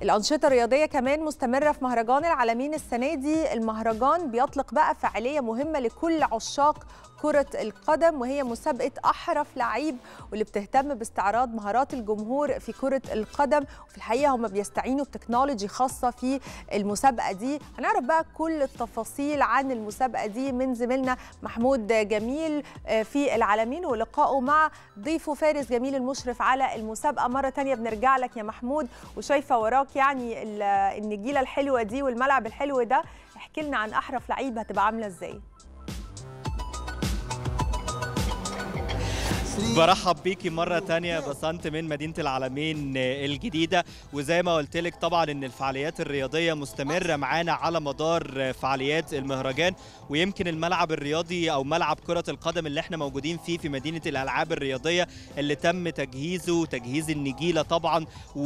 الأنشطة الرياضية كمان مستمرة في مهرجان العالمين السنة دي المهرجان بيطلق بقى فعالية مهمة لكل عشاق كرة القدم وهي مسابقة أحرف لعيب واللي بتهتم باستعراض مهارات الجمهور في كرة القدم وفي الحقيقة هم بيستعينوا بتكنولوجي خاصة في المسابقة دي هنعرف بقى كل التفاصيل عن المسابقة دي من زميلنا محمود جميل في العالمين ولقائه مع ضيفه فارس جميل المشرف على المسابقة مرة تانية بنرجع لك يا محمود وشايفة وراك يعني النجيلة الحلوة دي والملعب الحلو ده احكي لنا عن أحرف لعيب هتبقى عاملة ازاي برحب بيكي مرة تانية بسنت من مدينة العالمين الجديدة وزي ما قلت لك طبعا ان الفعاليات الرياضية مستمرة معانا على مدار فعاليات المهرجان ويمكن الملعب الرياضي او ملعب كرة القدم اللي احنا موجودين فيه في مدينة الالعاب الرياضية اللي تم تجهيزه وتجهيز النجيلة طبعا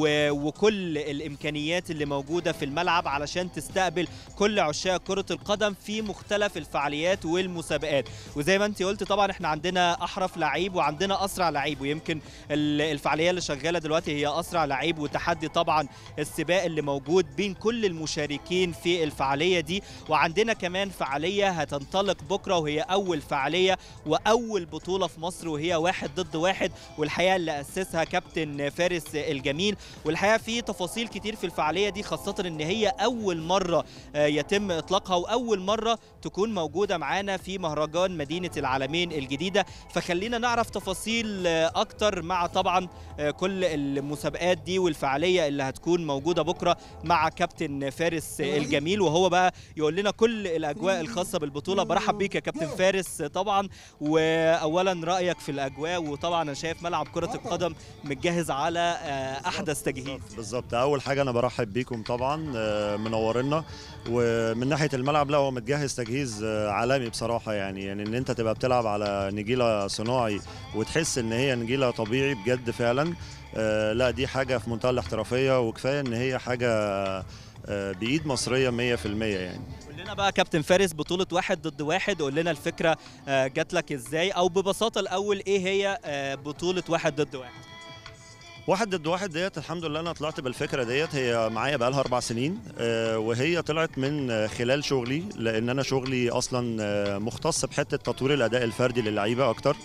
وكل الامكانيات اللي موجودة في الملعب علشان تستقبل كل عشاق كرة القدم في مختلف الفعاليات والمسابقات وزي ما انت قلت طبعا احنا عندنا احرف لعيب وعندنا عندنا اسرع لعيب ويمكن الفعاليه اللي شغاله دلوقتي هي اسرع لعيب وتحدي طبعا السباق اللي موجود بين كل المشاركين في الفعاليه دي وعندنا كمان فعاليه هتنطلق بكره وهي اول فعاليه واول بطوله في مصر وهي واحد ضد واحد والحقيقه اللي اسسها كابتن فارس الجميل والحقيقه في تفاصيل كتير في الفعاليه دي خاصه ان هي اول مره يتم اطلاقها واول مره تكون موجوده معانا في مهرجان مدينه العالمين الجديده فخلينا نعرف تفاصيل تفاصيل اكتر مع طبعا كل المسابقات دي والفعاليه اللي هتكون موجوده بكره مع كابتن فارس الجميل وهو بقى يقول لنا كل الاجواء الخاصه بالبطوله برحب بيك يا كابتن فارس طبعا واولا رايك في الاجواء وطبعا انا شايف ملعب كره القدم متجهز على احدث تجهيز بالظبط اول حاجه انا برحب بيكم طبعا منورنا ومن ناحيه الملعب لا هو متجهز تجهيز عالمي بصراحه يعني يعني ان انت تبقى بتلعب على نجيله صناعي وتحس ان هي نجيله طبيعي بجد فعلا آه لا دي حاجه في منتهى الاحترافيه وكفايه ان هي حاجه آه بايد مصريه 100% يعني قول لنا بقى كابتن فارس بطوله واحد ضد واحد قول لنا الفكره آه جات لك ازاي او ببساطه الاول ايه هي آه بطوله واحد ضد واحد واحد ضد واحد ديت الحمد لله انا طلعت بالفكره ديت هي معايا بقالها اربع سنين آه وهي طلعت من خلال شغلي لان انا شغلي اصلا آه مختص بحته تطوير الاداء الفردي للعيبه اكتر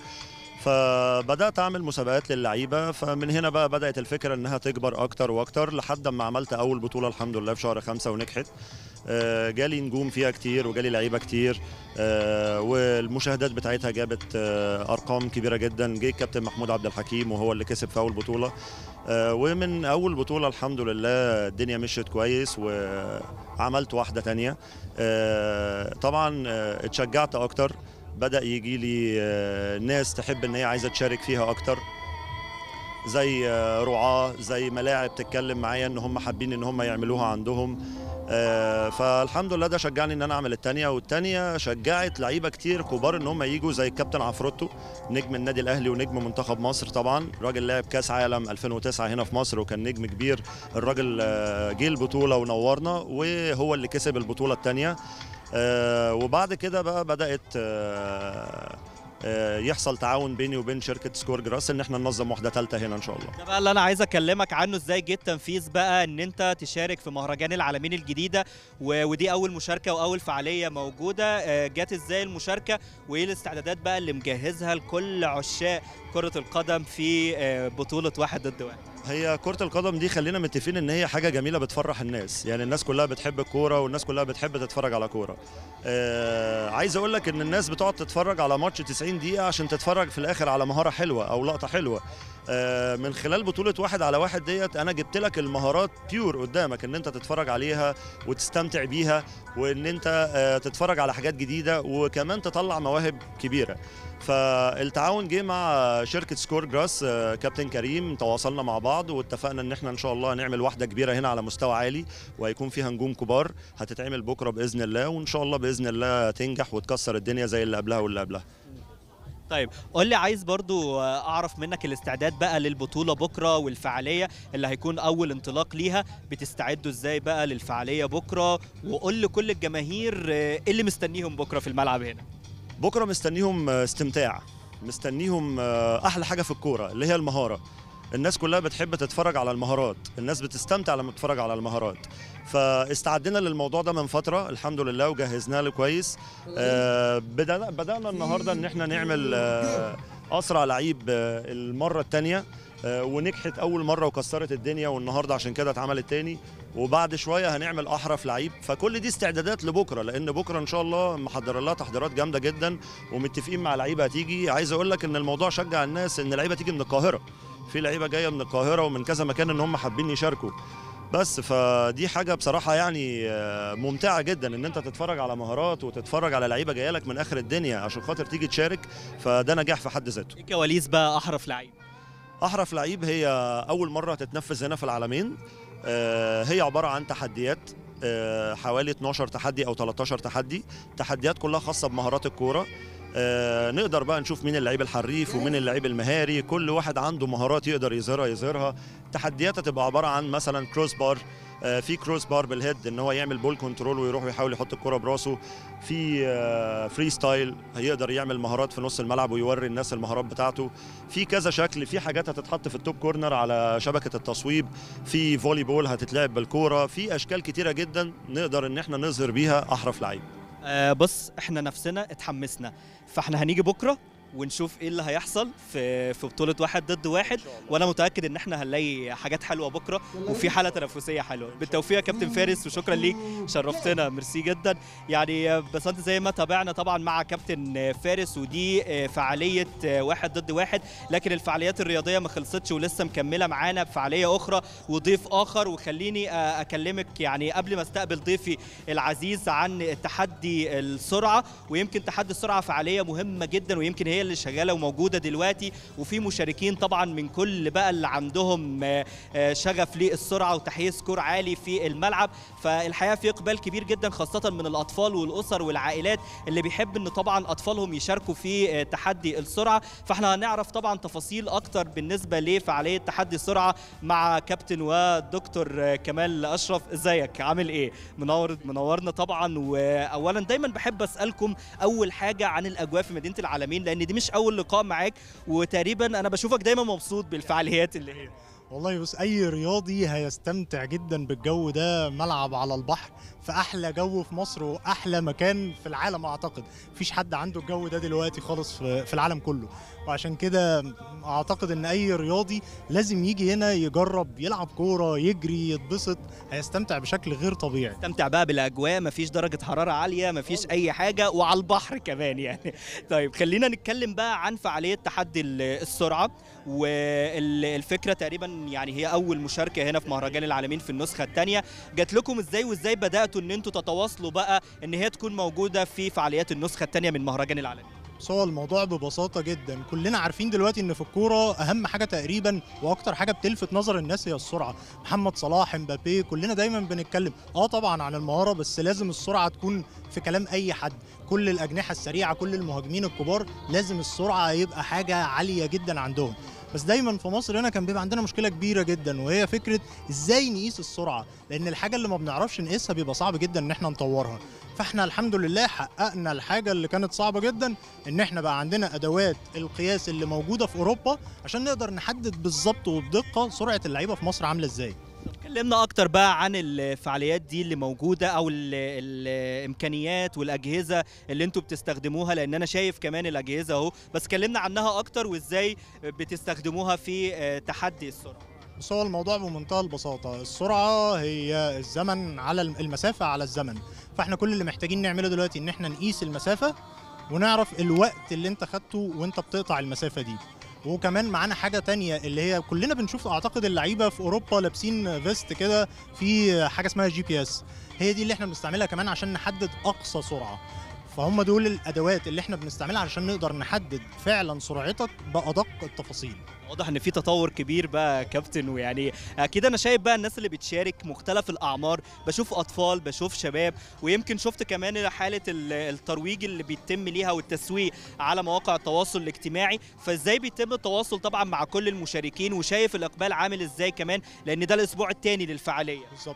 فبدات اعمل مسابقات للعيبه فمن هنا بقى بدات الفكره انها تكبر اكتر واكتر لحد ما عملت اول بطوله الحمد لله في شهر خمسة ونجحت جالي نجوم فيها كتير وجالي لعيبه كتير والمشاهدات بتاعتها جابت ارقام كبيره جدا جه الكابتن محمود عبد الحكيم وهو اللي كسب في اول بطوله ومن اول بطوله الحمد لله الدنيا مشيت كويس وعملت واحده تانية طبعا اتشجعت اكتر بدا يجي لي ناس تحب ان هي عايزه تشارك فيها اكتر زي رعاه زي ملاعب تتكلم معايا ان هم حابين ان هم يعملوها عندهم فالحمد لله ده شجعني ان انا اعمل الثانيه والثانيه شجعت لعيبه كتير كبار ان هم يجوا زي الكابتن عفروتو نجم النادي الاهلي ونجم منتخب مصر طبعا راجل لعب كاس عالم 2009 هنا في مصر وكان نجم كبير الراجل جه البطوله ونورنا وهو اللي كسب البطوله الثانيه آه وبعد كده بقى بدات آه آه يحصل تعاون بيني وبين شركه سكور جراس ان احنا ننظم واحده ثالثه هنا ان شاء الله ده بقى اللي انا عايز اكلمك عنه ازاي جه التنفيذ بقى ان انت تشارك في مهرجان العالمين الجديده ودي اول مشاركه واول فعاليه موجوده جت ازاي المشاركه وايه الاستعدادات بقى اللي مجهزها لكل عشاق كره القدم في بطوله واحد ضد واحد هي كرة القدم دي خلينا متفقين ان هي حاجة جميلة بتفرح الناس، يعني الناس كلها بتحب الكورة والناس كلها بتحب تتفرج على كورة. آه عايز اقول لك ان الناس بتقعد تتفرج على ماتش 90 دقيقة عشان تتفرج في الاخر على مهارة حلوة او لقطة حلوة. آه من خلال بطولة واحد على واحد ديت انا جبت لك المهارات بيور قدامك ان انت تتفرج عليها وتستمتع بيها وان انت آه تتفرج على حاجات جديدة وكمان تطلع مواهب كبيرة. فالتعاون جه مع شركه سكور جراس كابتن كريم تواصلنا مع بعض واتفقنا ان احنا ان شاء الله نعمل واحده كبيره هنا على مستوى عالي وهيكون فيها نجوم كبار هتتعمل بكره باذن الله وان شاء الله باذن الله تنجح وتكسر الدنيا زي اللي قبلها واللي قبلها طيب قول لي عايز برضو اعرف منك الاستعداد بقى للبطوله بكره والفعاليه اللي هيكون اول انطلاق ليها بتستعدوا ازاي بقى للفعاليه بكره وقول لكل الجماهير ايه اللي مستنيهم بكره في الملعب هنا بكره مستنيهم استمتاع مستنيهم احلى حاجه في الكوره اللي هي المهاره الناس كلها بتحب تتفرج على المهارات الناس بتستمتع لما تتفرج على المهارات فاستعدنا للموضوع ده من فتره الحمد لله وجهزنا له كويس آه، بدأنا بدأنا النهارده ان احنا نعمل آه، اسرع لعيب آه، المره الثانيه ونجحت اول مره وكسرت الدنيا والنهارده عشان كده اتعملت تاني وبعد شويه هنعمل احرف لعيب فكل دي استعدادات لبكره لان بكره ان شاء الله محضر لها تحضيرات جامده جدا ومتفقين مع لعيبه هتيجي عايز اقول لك ان الموضوع شجع الناس ان لعيبه تيجي من القاهره في لعيبه جايه من القاهره ومن كذا مكان ان هم حابين يشاركوا بس فدي حاجه بصراحه يعني آه، ممتعه جدا ان انت تتفرج على مهارات وتتفرج على لعيبه جايه لك من اخر الدنيا عشان خاطر تيجي تشارك فده نجاح في حد ذاته ايه كواليس بقى احرف لعيب احرف لعيب هي اول مره هتتنفذ هنا في العالمين آه، هي عباره عن تحديات آه، حوالي 12 تحدي او 13 تحدي تحديات كلها خاصه بمهارات الكوره آه، نقدر بقى نشوف مين اللعيب الحريف ومين اللعيب المهاري كل واحد عنده مهارات يقدر يظهرها يظهرها تحديات هتبقى عباره عن مثلا كروس بار آه، في كروس بار بالهيد ان هو يعمل بول كنترول ويروح ويحاول يحط الكره براسه في آه، فري ستايل هيقدر يعمل مهارات في نص الملعب ويوري الناس المهارات بتاعته في كذا شكل في حاجات هتتحط في التوب كورنر على شبكه التصويب في فولي بول هتتلعب بالكوره في اشكال كتيره جدا نقدر ان احنا نظهر بيها احرف لعيب آه بص احنا نفسنا اتحمسنا فاحنا هنيجي بكره ونشوف ايه اللي هيحصل في في بطوله واحد ضد واحد وانا متاكد ان احنا هنلاقي حاجات حلوه بكره وفي حاله تنافسيه حلوه بالتوفيق يا كابتن فارس وشكرا ليك شرفتنا ميرسي جدا يعني بس انت زي ما تابعنا طبعا مع كابتن فارس ودي فعاليه واحد ضد واحد لكن الفعاليات الرياضيه ما خلصتش ولسه مكمله معانا بفعاليه اخرى وضيف اخر وخليني اكلمك يعني قبل ما استقبل ضيفي العزيز عن تحدي السرعه ويمكن تحدي السرعه فعاليه مهمه جدا ويمكن هي اللي شغاله وموجوده دلوقتي وفي مشاركين طبعا من كل بقى اللي عندهم آه، آه، شغف للسرعه وتحقيق سكور عالي في الملعب فالحقيقه في اقبال كبير جدا خاصه من الاطفال والاسر والعائلات اللي بيحب ان طبعا اطفالهم يشاركوا في آه، تحدي السرعه فاحنا هنعرف طبعا تفاصيل اكتر بالنسبه لفعاليه تحدي السرعه مع كابتن والدكتور كمال اشرف ازيك عامل ايه منور منورنا طبعا واولا دايما بحب اسالكم اول حاجه عن الاجواء في مدينه العالمين لان دي مش اول لقاء معاك وتقريبا انا بشوفك دايما مبسوط بالفعاليات اللي هي والله بص اي رياضي هيستمتع جدا بالجو ده ملعب على البحر في احلى جو في مصر واحلى مكان في العالم اعتقد مفيش حد عنده الجو ده دلوقتي خالص في في العالم كله وعشان كده اعتقد ان اي رياضي لازم يجي هنا يجرب يلعب كوره يجري يتبسط هيستمتع بشكل غير طبيعي استمتع بقى بالاجواء مفيش درجه حراره عاليه مفيش اي حاجه وعلى البحر كمان يعني طيب خلينا نتكلم بقى عن فعاليه تحدي ال- السرعه والفكره تقريبا يعني هي اول مشاركه هنا في مهرجان العالمين في النسخه الثانيه جات لكم ازاي وازاي بداتوا ان انتوا تتواصلوا بقى ان هي تكون موجوده في فعاليات النسخه الثانيه من مهرجان العالمين بس هو الموضوع ببساطة جدا كلنا عارفين دلوقتي ان في الكورة اهم حاجة تقريبا واكتر حاجة بتلفت نظر الناس هي السرعة محمد صلاح مبابي كلنا دايما بنتكلم اه طبعا عن المهارة بس لازم السرعة تكون في كلام اي حد كل الاجنحة السريعة كل المهاجمين الكبار لازم السرعة يبقى حاجة عالية جدا عندهم بس دايما في مصر هنا كان بيبقى عندنا مشكله كبيره جدا وهي فكره ازاي نقيس السرعه لان الحاجه اللي ما بنعرفش نقيسها بيبقى صعب جدا ان احنا نطورها فاحنا الحمد لله حققنا الحاجه اللي كانت صعبه جدا ان احنا بقى عندنا ادوات القياس اللي موجوده في اوروبا عشان نقدر نحدد بالظبط وبدقه سرعه اللعيبه في مصر عامله ازاي اتكلمنا اكتر بقى عن الفعاليات دي اللي موجوده او ال- الامكانيات والاجهزه اللي انتوا بتستخدموها لان انا شايف كمان الاجهزه اهو بس اتكلمنا عنها اكتر وازاي بتستخدموها في آه، تحدي السرعه بس هو الموضوع بمنتهى البساطة السرعة هي الزمن على الم- المسافة على الزمن فاحنا كل اللي محتاجين نعمله دلوقتي ان احنا نقيس المسافة ونعرف الوقت اللي انت خدته وانت بتقطع المسافة دي وكمان معانا حاجة تانية اللي هي كلنا بنشوف اعتقد اللعيبة في اوروبا لابسين فيست كده في حاجة اسمها جي بي اس هي دي اللي احنا بنستعملها كمان عشان نحدد اقصى سرعة فهم دول الادوات اللي احنا بنستعملها عشان نقدر نحدد فعلا سرعتك بادق التفاصيل واضح ان في تطور كبير بقى يا كابتن ويعني اكيد انا شايف بقى الناس اللي بتشارك مختلف الاعمار بشوف اطفال بشوف شباب ويمكن شفت كمان حاله ال- الترويج اللي بيتم ليها والتسويق على مواقع التواصل الاجتماعي فازاي بيتم التواصل طبعا مع كل المشاركين وشايف الاقبال عامل ازاي كمان لان ده الاسبوع الثاني للفعاليه بالظبط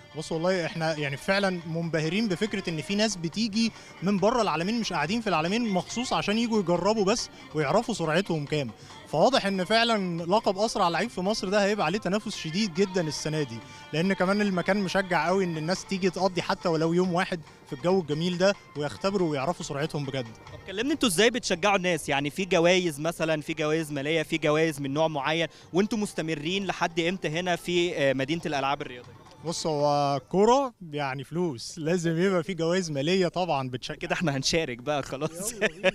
بص والله احنا يعني فعلا منبهرين بفكره ان في ناس بتيجي من بره العالمين مش قاعدين في العالمين مخصوص عشان يجوا يجربوا بس ويعرفوا سرعتهم كام فواضح ان فعلا لقب اسرع لعيب في مصر ده هيبقى عليه تنافس شديد جدا السنه دي لان كمان المكان مشجع قوي ان الناس تيجي تقضي حتى ولو يوم واحد في الجو الجميل ده ويختبروا ويعرفوا سرعتهم بجد طب كلمني انتوا ازاي بتشجعوا الناس يعني في جوائز مثلا في جوائز ماليه في جوائز من نوع معين وانتوا مستمرين لحد امتى هنا في آه، مدينه الالعاب الرياضيه بص هو كوره يعني فلوس لازم يبقى في جوائز ماليه طبعا بتشجع كده احنا هنشارك بقى خلاص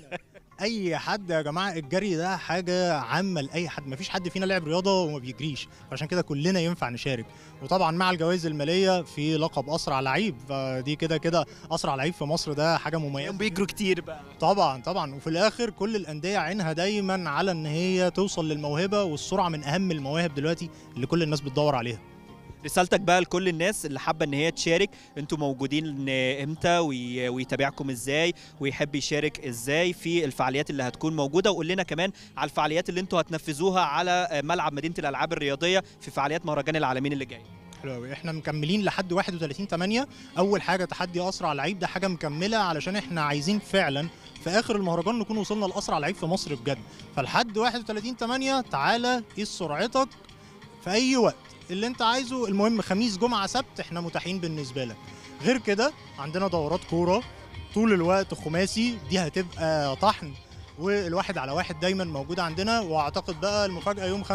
اي حد يا جماعه الجري ده حاجه عامه لاي حد مفيش حد فينا لعب رياضه وما بيجريش عشان كده كلنا ينفع نشارك وطبعا مع الجوائز الماليه في لقب اسرع لعيب فدي كده كده اسرع لعيب في مصر ده حاجه مميزه بيجروا كتير بقى طبعا طبعا وفي الاخر كل الانديه عينها دايما على ان هي توصل للموهبه والسرعه من اهم المواهب دلوقتي اللي كل الناس بتدور عليها رسالتك بقى لكل الناس اللي حابه ان هي تشارك انتوا موجودين امتى وي- ويتابعكم ازاي ويحب يشارك ازاي في الفعاليات اللي هتكون موجوده وقول لنا كمان على الفعاليات اللي انتوا هتنفذوها على ملعب مدينه الالعاب الرياضيه في فعاليات مهرجان العالمين اللي جاي حلو قوي احنا مكملين لحد 31 8 اول حاجه تحدي اسرع لعيب ده حاجه مكمله علشان احنا عايزين فعلا في اخر المهرجان نكون وصلنا لاسرع لعيب في مصر بجد فلحد 31 8 تعالى قيس سرعتك في اي وقت اللي انت عايزه المهم خميس جمعه سبت احنا متاحين بالنسبه لك غير كده عندنا دورات كوره طول الوقت خماسي دي هتبقى طحن والواحد على واحد دايما موجود عندنا واعتقد بقى المفاجاه يوم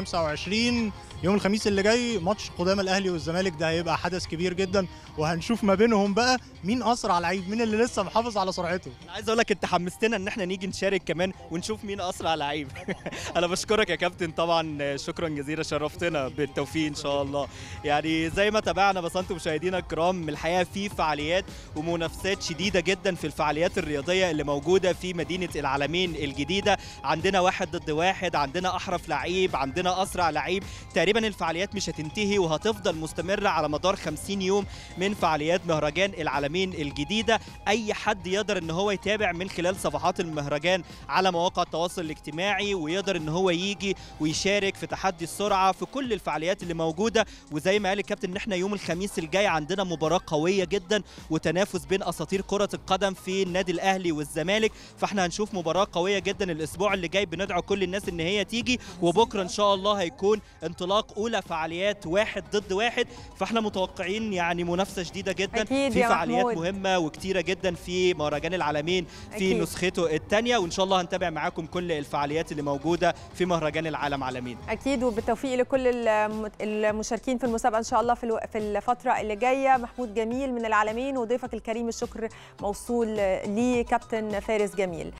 25 يوم الخميس اللي جاي ماتش قدام الاهلي والزمالك ده هيبقى حدث كبير جدا وهنشوف ما بينهم بقى مين اسرع لعيب مين اللي لسه محافظ على سرعته انا عايز اقول لك انت حمستنا ان احنا نيجي نشارك كمان ونشوف مين اسرع لعيب انا بشكرك يا كابتن طبعا شكرا جزيلا شرفتنا بالتوفيق ان شاء الله يعني زي ما تابعنا بس انتم مشاهدينا الكرام الحقيقه في فعاليات ومنافسات شديده جدا في الفعاليات الرياضيه اللي موجوده في مدينه العالمين الجديده عندنا واحد ضد واحد عندنا احرف لعيب عندنا اسرع لعيب تقريبا الفعاليات مش هتنتهي وهتفضل مستمره على مدار 50 يوم من فعاليات مهرجان العالمين الجديده اي حد يقدر ان هو يتابع من خلال صفحات المهرجان على مواقع التواصل الاجتماعي ويقدر ان هو يجي ويشارك في تحدي السرعه في كل الفعاليات اللي موجوده وزي ما قال الكابتن ان احنا يوم الخميس الجاي عندنا مباراه قويه جدا وتنافس بين اساطير كره القدم في النادي الاهلي والزمالك فاحنا هنشوف مباراه قويه جدا الاسبوع اللي جاي بندعو كل الناس ان هي تيجي وبكره ان شاء الله هيكون انطلاق اولى فعاليات واحد ضد واحد فاحنا متوقعين يعني منافسه شديده جدا أكيد في يا فعاليات محمود. مهمه وكتيره جدا في مهرجان العالمين في أكيد. نسخته الثانيه وان شاء الله هنتابع معاكم كل الفعاليات اللي موجوده في مهرجان العالم عالمين اكيد وبالتوفيق لكل الم- المشاركين في المسابقه ان شاء الله في الو- في الفتره اللي جايه محمود جميل من العالمين وضيفك الكريم الشكر موصول ليه كابتن فارس جميل